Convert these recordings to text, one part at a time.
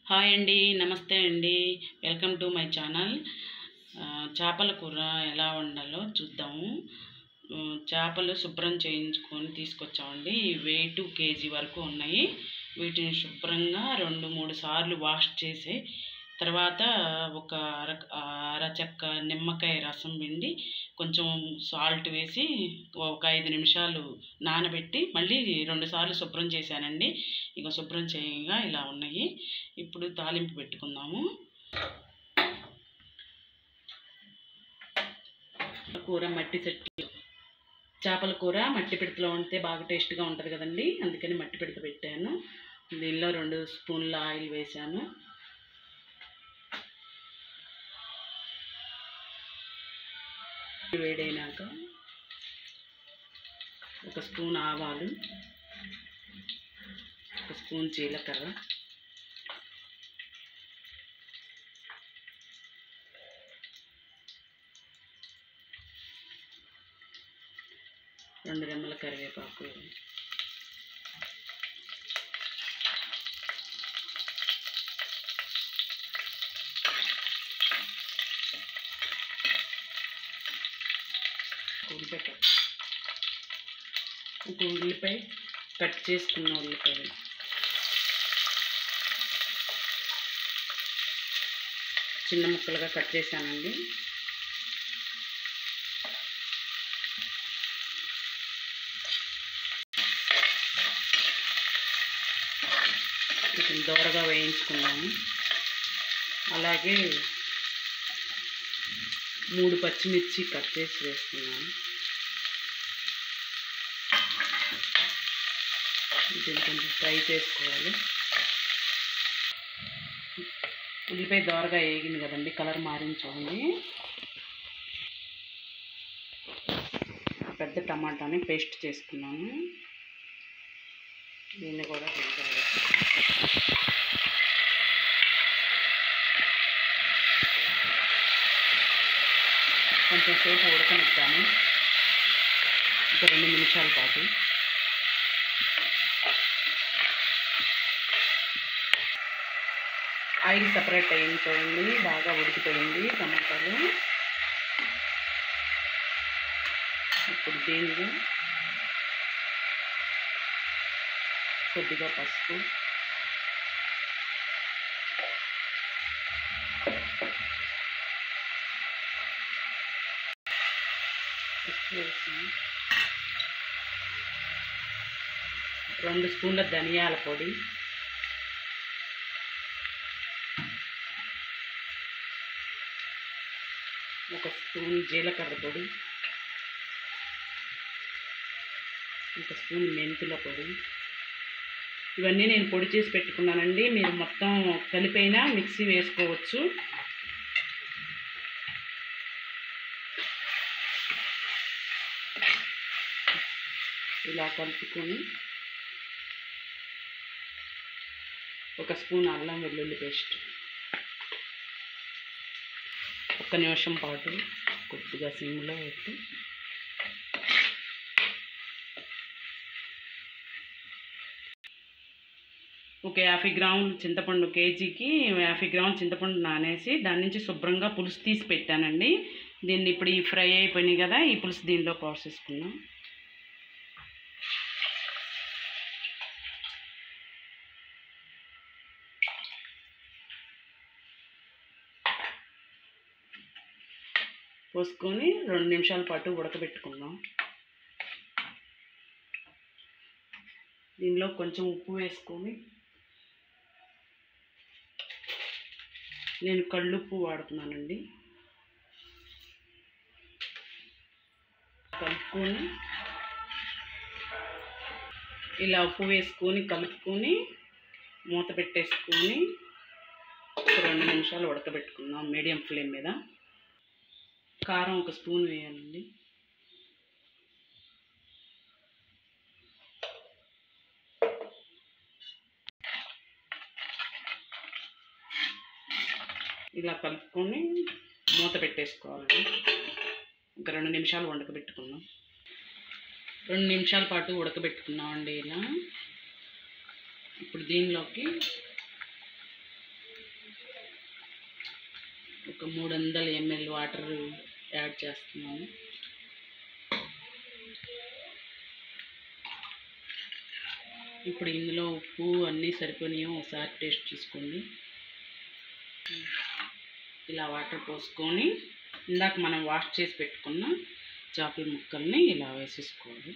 hi అండి నమస్తే అండి వెల్కమ్ టు మై ఛానల్ ఆ, చేపల కూర ఎలా వండాలో చూద్దాము ఆ, చేపలు శుభ్రం చేయించుకొని తీసుకొచ్చామండి వెయిట్ కేజీ వరకు ఉన్నాయి వీటిని శుభ్రంగా రెండు మూడు సార్లు వాష్ చేసి తర్వాత ఒక అర అర చెక్క నిమ్మకాయ రసం పిండి కొంచెం సాల్ట్ వేసి ఒక ఐదు నిమిషాలు నానబెట్టి మళ్ళీ రెండు సార్లు శుభ్రం చేశానండి ఇక శుభ్రం చేయగా ఇలా ఉన్నాయి ఇప్పుడు తాలింపు పెట్టుకుందాము కూర మట్టి చెట్టు చేపల కూర మట్టి పిడతలో ఉంటే బాగా టేస్ట్గా ఉంటుంది కదండి అందుకని మట్టి పిడత పెట్టాను దీనిలో రెండు స్పూన్ల ఆయిల్ వేశాను వేడైనాక ఒక స్పూన్ ఆవాలు ఒక స్పూన్ జీలకర్ర రెండు రెమ్మల కరివేపాకు ఉల్లిపాయ కట్ ఒక ఉల్లిపాయ కట్ చేసుకున్న ఉల్లిపాయ చిన్న ముక్కలుగా కట్ చేశానండి కొంచెం దూరగా వేయించుకున్నాము అలాగే మూడు పచ్చిమిర్చి కట్ చేసి వేసుకున్నాను దీన్ని కొంచెం ఫ్రై చేసుకోవాలి ఉల్లిపాయ దోరగా వేగింది కదండి కలర్ మారింది చూడండి పెద్ద టమాటాని పేస్ట్ చేసుకున్నాను దీన్ని కూడా వేయాలి కొంచెం సేపు ఉడకనిద్దాము ఒక రెండు నిమిషాల పాటు ఆయిల్ సపరేట్ అయింది చూడండి బాగా ఉడికిపోయింది టమాటాలు ఇప్పుడు దీనిలో కొద్దిగా పసుపు ఉప్పు వేసి రెండు స్పూన్ల ధనియాల పొడి ఒక స్పూన్ జీలకర్ర పొడి ఒక స్పూన్ మెంతుల పొడి ఇవన్నీ నేను పొడి చేసి పెట్టుకున్నానండి మీరు మొత్తం కలిపైనా మిక్సీ వేసుకోవచ్చు ఇలా కలుపుకొని ఒక స్పూన్ అల్లం వెల్లుల్లి పేస్ట్ ఒక్క నిమిషం పాటు కొద్దిగా సిమ్లో పెట్టి ఒక యాభై గ్రాములు చింతపండు కేజీకి యాభై గ్రాములు చింతపండు నానేసి దాని నుంచి శుభ్రంగా పులుసు తీసి పెట్టానండి దీన్ని ఇప్పుడు ఈ ఫ్రై అయిపోయినాయి కదా ఈ పులుసు దీనిలో పోసేసుకున్నాం పోసుకొని రెండు నిమిషాల పాటు ఉడకబెట్టుకుందాం దీనిలో కొంచెం ఉప్పు వేసుకొని నేను కళ్ళుప్పు వాడుతున్నానండి కలుపుకొని ఇలా ఉప్పు వేసుకొని కలుపుకొని మూత పెట్టేసుకొని ఒక రెండు నిమిషాలు ఉడకబెట్టుకుందాం మీడియం ఫ్లేమ్ మీద కారం ఒక స్పూన్ వేయాలండి ఇలా కలుపుకొని మూత పెట్టేసుకోవాలండి ఒక రెండు నిమిషాలు ఉడకబెట్టుకుందాం రెండు నిమిషాల పాటు ఉడకబెట్టుకున్నామండి ఇలా ఇప్పుడు దీనిలోకి ఒక మూడు వందల ఎంఎల్ వాటర్ యాడ్ చేస్తున్నాను ఇప్పుడు ఇందులో ఉప్పు అన్నీ సరిపోయినాయో ఒకసారి టేస్ట్ చూసుకోండి ఇలా వాటర్ పోసుకొని ఇందాక మనం వాష్ చేసి పెట్టుకున్న చేపల ముక్కల్ని ఇలా వేసేసుకోవాలి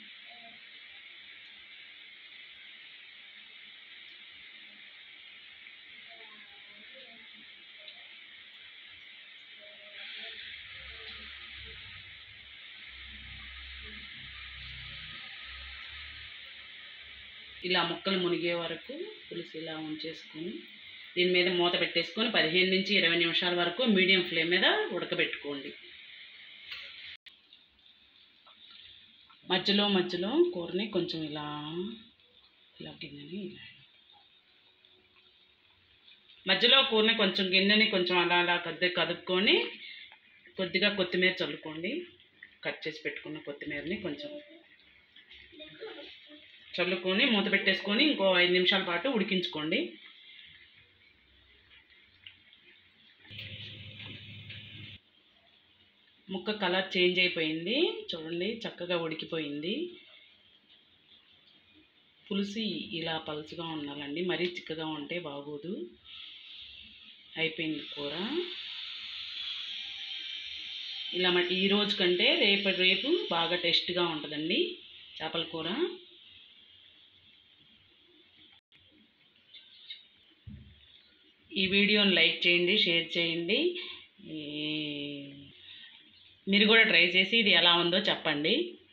ఇలా ముక్కలు మునిగే వరకు పులుసు ఇలా ఉంచేసుకొని దీని మీద మూత పెట్టేసుకొని పదిహేను నుంచి ఇరవై నిమిషాల వరకు మీడియం ఫ్లేమ్ మీద ఉడకబెట్టుకోండి మధ్యలో మధ్యలో కూరని కొంచెం ఇలా ఇలా గిన్నెని ఇలా మధ్యలో కూరని కొంచెం గిన్నెని కొంచెం అలా అలా కొద్దిగా కదుపుకొని కొద్దిగా కొత్తిమీర చల్లుకోండి కట్ చేసి పెట్టుకున్న కొత్తిమీరని కొంచెం చల్లుకొని మూత పెట్టేసుకొని ఇంకో ఐదు నిమిషాల పాటు ఉడికించుకోండి ముక్క కలర్ చేంజ్ అయిపోయింది చూడండి చక్కగా ఉడికిపోయింది పులుసు ఇలా పలుచగా ఉండాలండి మరీ చిక్కగా ఉంటే బాగోదు అయిపోయింది కూర ఇలా మరి ఈ రోజు కంటే రేపటి రేపు బాగా టేస్ట్గా ఉంటుందండి చేపల కూర ఈ వీడియోని లైక్ చేయండి షేర్ చేయండి ఈ- మీరు కూడా ట్రై చేసి ఇది ఎలా ఉందో చెప్పండి